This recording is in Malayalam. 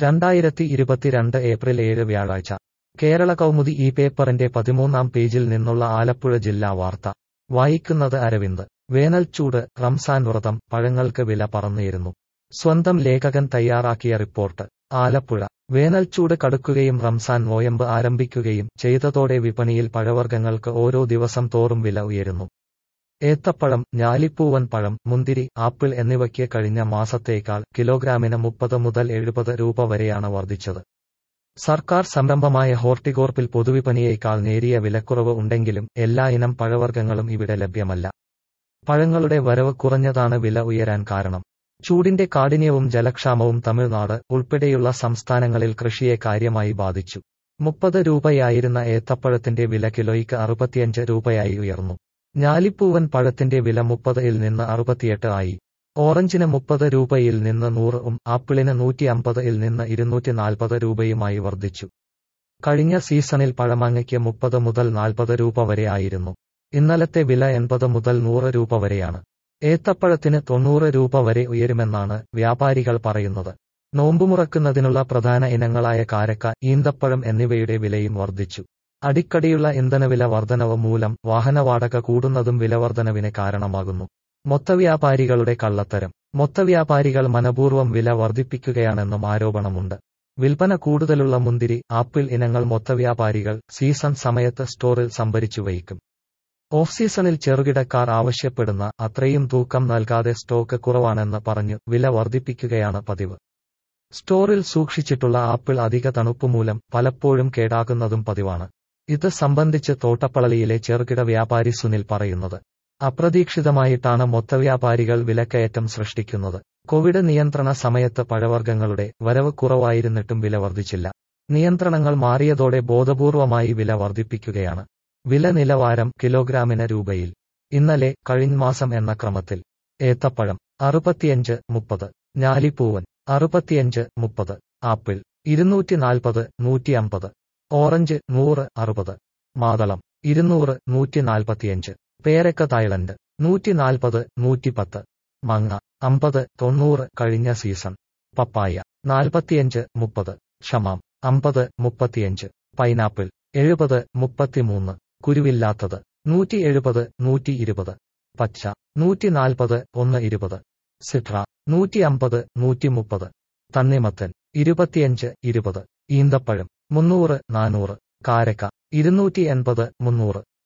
രണ്ടായിരത്തി ഇരുപത്തിരണ്ട് ഏപ്രിൽ ഏഴ് വ്യാഴാഴ്ച കേരള കൗമുദി ഈ പേപ്പറിന്റെ പതിമൂന്നാം പേജിൽ നിന്നുള്ള ആലപ്പുഴ ജില്ലാ വാർത്ത വായിക്കുന്നത് അരവിന്ദ് വേനൽച്ചൂട് റംസാൻ വ്രതം പഴങ്ങൾക്ക് വില പറന്നേരുന്നു സ്വന്തം ലേഖകൻ തയ്യാറാക്കിയ റിപ്പോർട്ട് ആലപ്പുഴ വേനൽച്ചൂട് കടുക്കുകയും റംസാൻ നോയമ്പ് ആരംഭിക്കുകയും ചെയ്തതോടെ വിപണിയിൽ പഴവർഗ്ഗങ്ങൾക്ക് ഓരോ ദിവസം തോറും വില ഉയരുന്നു ഏത്തപ്പഴം ഞാലിപ്പൂവൻ പഴം മുന്തിരി ആപ്പിൾ എന്നിവയ്ക്ക് കഴിഞ്ഞ മാസത്തേക്കാൾ കിലോഗ്രാമിന് മുപ്പത് മുതൽ എഴുപത് രൂപ വരെയാണ് വർദ്ധിച്ചത് സർക്കാർ സംരംഭമായ ഹോർട്ടികോർപ്പിൽ പൊതുവിപണിയേക്കാൾ നേരിയ വിലക്കുറവ് ഉണ്ടെങ്കിലും എല്ലാ ഇനം പഴവർഗ്ഗങ്ങളും ഇവിടെ ലഭ്യമല്ല പഴങ്ങളുടെ വരവ് കുറഞ്ഞതാണ് വില ഉയരാൻ കാരണം ചൂടിന്റെ കാഠിന്യവും ജലക്ഷാമവും തമിഴ്നാട് ഉൾപ്പെടെയുള്ള സംസ്ഥാനങ്ങളിൽ കൃഷിയെ കാര്യമായി ബാധിച്ചു മുപ്പത് രൂപയായിരുന്ന ഏത്തപ്പഴത്തിന്റെ വില കിലോയ്ക്ക് അറുപത്തിയഞ്ച് രൂപയായി ഉയർന്നു ഞാലിപ്പൂവൻ പഴത്തിന്റെ വില മുപ്പതിൽ നിന്ന് അറുപത്തിയെട്ട് ആയി ഓറഞ്ചിന് മുപ്പത് രൂപയിൽ നിന്ന് നൂറും ആപ്പിളിന് നൂറ്റി അമ്പതിൽ നിന്ന് ഇരുന്നൂറ്റി നാൽപ്പത് രൂപയുമായി വർദ്ധിച്ചു കഴിഞ്ഞ സീസണിൽ പഴമാങ്ങയ്ക്ക് മുപ്പത് മുതൽ നാൽപ്പത് രൂപ വരെ ആയിരുന്നു ഇന്നലത്തെ വില എൺപത് മുതൽ നൂറ് രൂപ വരെയാണ് ഏത്തപ്പഴത്തിന് തൊണ്ണൂറ് രൂപ വരെ ഉയരുമെന്നാണ് വ്യാപാരികൾ പറയുന്നത് നോമ്പുമുറക്കുന്നതിനുള്ള പ്രധാന ഇനങ്ങളായ കാരക്ക ഈന്തപ്പഴം എന്നിവയുടെ വിലയും വർദ്ധിച്ചു അടിക്കടിയുള്ള ഇന്ധനവില വർധനവ് മൂലം വാഹനവാടക കൂടുന്നതും വിലവർധനവിന് കാരണമാകുന്നു മൊത്തവ്യാപാരികളുടെ കള്ളത്തരം മൊത്തവ്യാപാരികൾ മനപൂർവ്വം വില വർദ്ധിപ്പിക്കുകയാണെന്നും ആരോപണമുണ്ട് വിൽപ്പന കൂടുതലുള്ള മുന്തിരി ആപ്പിൾ ഇനങ്ങൾ മൊത്തവ്യാപാരികൾ സീസൺ സമയത്ത് സ്റ്റോറിൽ സംഭരിച്ചു വയ്ക്കും ഓഫ് സീസണിൽ ചെറുകിടക്കാർ ആവശ്യപ്പെടുന്ന അത്രയും തൂക്കം നൽകാതെ സ്റ്റോക്ക് കുറവാണെന്ന് പറഞ്ഞു വില വർദ്ധിപ്പിക്കുകയാണ് പതിവ് സ്റ്റോറിൽ സൂക്ഷിച്ചിട്ടുള്ള ആപ്പിൾ അധിക തണുപ്പുമൂലം പലപ്പോഴും കേടാകുന്നതും പതിവാണ് ഇത് സംബന്ധിച്ച് തോട്ടപ്പളളിയിലെ ചെറുകിട വ്യാപാരി സുനിൽ പറയുന്നത് അപ്രതീക്ഷിതമായിട്ടാണ് മൊത്തവ്യാപാരികൾ വിലക്കയറ്റം സൃഷ്ടിക്കുന്നത് കോവിഡ് നിയന്ത്രണ സമയത്ത് പഴവർഗ്ഗങ്ങളുടെ വരവ് കുറവായിരുന്നിട്ടും വില വർദ്ധിച്ചില്ല നിയന്ത്രണങ്ങൾ മാറിയതോടെ ബോധപൂർവമായി വില വർദ്ധിപ്പിക്കുകയാണ് വില നിലവാരം കിലോഗ്രാമിന് രൂപയിൽ ഇന്നലെ കഴിഞ്ഞ മാസം എന്ന ക്രമത്തിൽ ഏത്തപ്പഴം അറുപത്തിയഞ്ച് മുപ്പത് ഞാലിപ്പൂവൻ അറുപത്തിയഞ്ച് മുപ്പത് ആപ്പിൾ ഇരുന്നൂറ്റി നാൽപ്പത് നൂറ്റി അമ്പത് ഓറഞ്ച് നൂറ് അറുപത് മാതളം ഇരുന്നൂറ് നൂറ്റി നാൽപ്പത്തിയഞ്ച് പേരക്ക തായ്ലൻഡ് നൂറ്റി നാൽപ്പത് നൂറ്റിപ്പത്ത് മങ്ങ അമ്പത് തൊണ്ണൂറ് കഴിഞ്ഞ സീസൺ പപ്പായ നാൽപ്പത്തിയഞ്ച് മുപ്പത് ഷമാം അമ്പത് മുപ്പത്തിയഞ്ച് പൈനാപ്പിൾ എഴുപത് മുപ്പത്തിമൂന്ന് കുരുവില്ലാത്തത് നൂറ്റി എഴുപത് നൂറ്റി ഇരുപത് പച്ച നൂറ്റി നാൽപ്പത് ഒന്ന് ഇരുപത് സിട്ര നൂറ്റി അമ്പത് നൂറ്റി മുപ്പത് തണ്ണിമത്തൻ ഇരുപത്തിയഞ്ച് ഇരുപത് ഈന്തപ്പഴം മുന്നൂറ് നാനൂറ് കാരക്ക ഇരുന്നൂറ്റി എൺപത് മുന്നൂറ്